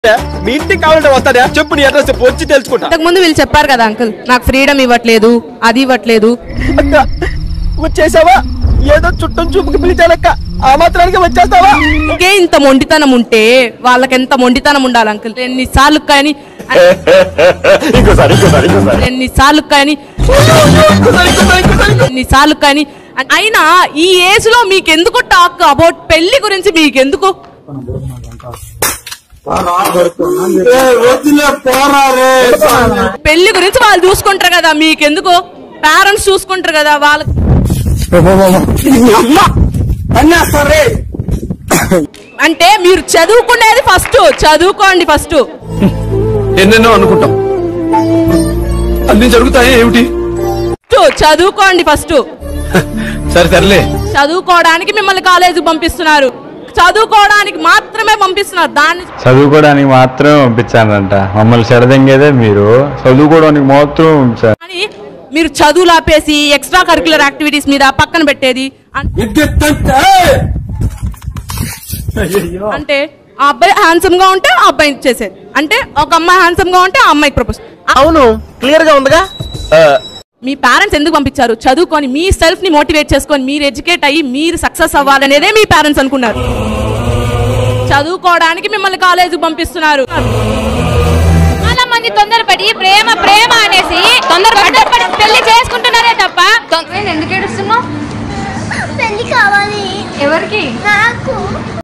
మీ ఇంటికి కావాలంటే వస్తాడా చెప్పు నీ అడ్రస్ చెప్పు వచ్చి తెలుసుకుంటా ఇంతకు ముందు వీళ్ళు చెప్పారు కదా అంకుల్ నాకు ఫ్రీడమ్ ఇవ్వట్లేదు అది ఇవ్వట్లేదు అక్క వచ్చేసావా ఏదో చుట్టం చూపుకి పిలిచానక్క ఆ మాత్రానికి వచ్చేస్తావా ఇంకే ఇంత మొండితనం ఉంటే వాళ్ళకి ఎంత మొండితనం ఉండాలి అంకుల్ ఎన్నిసార్లు కానీ ఇంకోసారి ఇంకోసారి ఇంకోసారి ఎన్నిసార్లు కానీ ఇంకోసారి ఇంకోసారి ఇంకోసారి ఎన్నిసార్లు కానీ అయినా ఈ ఏజ్ లో మీకెందుకు టాక్ అబౌట్ పెళ్లి గురించి మీకెందుకు పెళ్లి గురించి వాళ్ళు చూసుకుంటారు కదా మీకెందుకు పేరెంట్స్ చూసుకుంటారు కదా వాళ్ళ అంటే మీరు చదువుకునేది ఫస్ట్ చదువుకోండి ఫస్ట్ ఎన్నెన్నో అనుకుంటాం అన్ని జరుగుతాయి ఏమిటి చదువుకోండి ఫస్ట్ సరే సర్లే చదువుకోవడానికి మిమ్మల్ని కాలేజీకి పంపిస్తున్నారు చదువుకోవడానికి మాత్రమే పంపిస్తున్నారు దాన్ని చదువుకోవడానికి మాత్రమే పంపించానంట మమ్మల్ని చెడదెంగేదే మీరు చదువుకోవడానికి మాత్రం పంపించారు కానీ మీరు చదువులు ఆపేసి ఎక్స్ట్రా కరికులర్ యాక్టివిటీస్ మీద పక్కన పెట్టేది అన్- అంటే ఆ అబ్బాయి హ్యాండ్సమ్ గా ఉంటే ఆ అబ్బాయి చేసేది అంటే ఒక అమ్మాయి హ్యాండ్సమ్ గా ఉంటే ఆ అమ్మాయికి ప్రపోజ్ అవును క్లియర్ గా ఉందిగా మీ పేరెంట్స్ ఎందుకు పంపించారు చదువుకొని మీ సెల్ఫ్ ని మోటివేట్ చేసుకొని మీరు ఎడ్యుకేట్ అయ్యి మీరు సక్సెస్ అవ్వాలనేదే మీ పేరెంట్స్ అనుకున్నారు చదువుకోవడానికి మిమ్మల్ని కాలేజీకి పంపిస్తున్నారు చాలా మంది తొందరపడి ప్రేమ ప్రేమ అనేసి తొందరపడి పెళ్లి చేసుకుంటున్నారే తప్ప ఎందుకు ఏడుస్తున్నావు పెళ్లి కావాలి ఎవరికి నాకు